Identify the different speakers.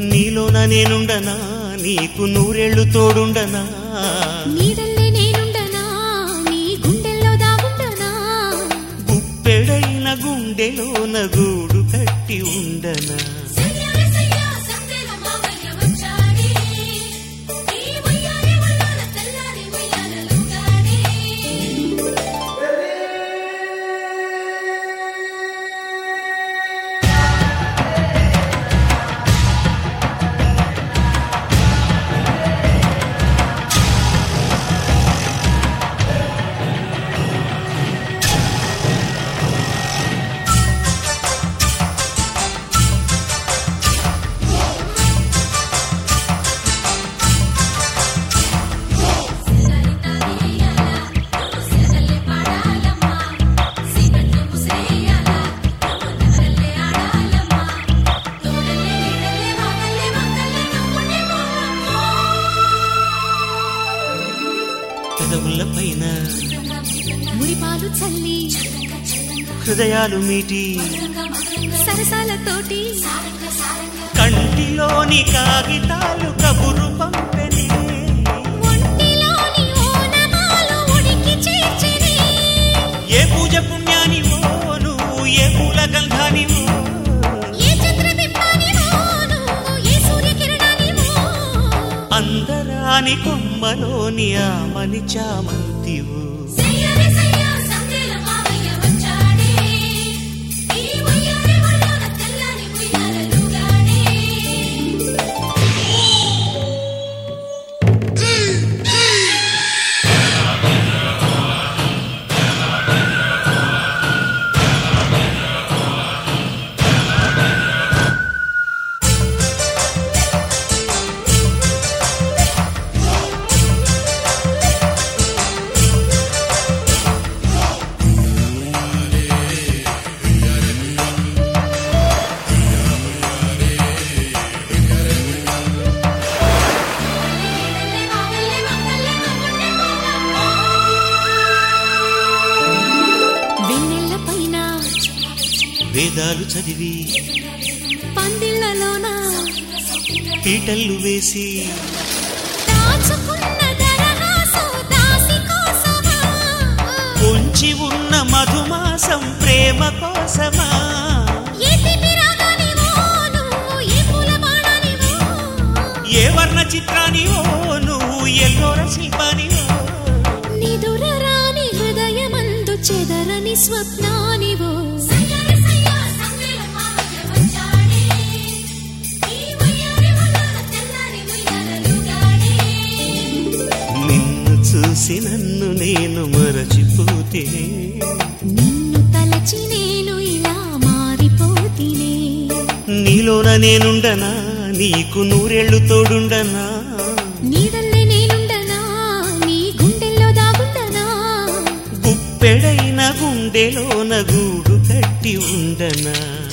Speaker 1: నీలోన నేనుండనా నీకు నూరేళ్లు తోడుండనా
Speaker 2: నీడల్లే నేనుండనా నీ గుండెల్లో దాగుండనా
Speaker 1: గుప్పెడైన గుండెలోన గూడు కట్టి ఉండనా
Speaker 2: సయ్యారే సయ్యా సందేల మావయ్య వచ్చాడే ఈ ఉయ్యాలే ఉయ్యాల తెల్లారి ఉయ్యాలలుగాడే
Speaker 1: పెదవుల పైన
Speaker 2: మురిపాలు చల్లి
Speaker 1: హృదయాలు మీటి
Speaker 2: సరసాలతోటి
Speaker 1: కంటిలోని కాగితాలు కబురు పంపెనే
Speaker 2: ఒంటిలోని ఓనమాలు ఉడికి చేర్చెనే
Speaker 1: ఏ పూజ పుణ్యానివో నువ్వు ఏ పూల గంధానివో
Speaker 2: ఏ చంద్రబింబానివో నువ్వు ఏ సూర్యకిరణానివో
Speaker 1: అందరాని కొమ్మలోని ఆమని చామంతివు
Speaker 2: సయ్యారే సయ్యా సందేల మావయ్య వచ్చాడే ఈ ఉయ్యాలే ఉయ్యాల తెల్లారి ఉయ్యాలలుగాడే వెన్నెల పైన
Speaker 1: వేదాలు చదివి
Speaker 2: పందిళ్ళలోన
Speaker 1: పీటల్లు వేసి
Speaker 2: దాచుకున్న దరహాసు దాసి కోసమా
Speaker 1: పొంచి ఉన్న మధుమాసం ప్రేమ కోసమా
Speaker 2: ఏ తిప్పి రాగానివో నువ్వు ఏ పూల బాణానివో
Speaker 1: ఏ వర్ణ చిత్రానివో నువ్వు ఎల్లోర శిల్పానివో
Speaker 2: నిదుర రాని హృదయమందు చెదరని స్వప్నానివో
Speaker 1: నిన్ను చూసి నన్ను నేను మరచిపోతే
Speaker 2: నిన్ను తలచి నేను ఇలా మారిపోతినే
Speaker 1: నీలోన నేనుండనా నీకు నూరేళ్లు తోడుండనా
Speaker 2: నీడల్లే నేనుండనా నీ గుండెల్లో దాగుండనా
Speaker 1: గుప్పెడైన గుండెలోన గూడు కట్టి ఉండనా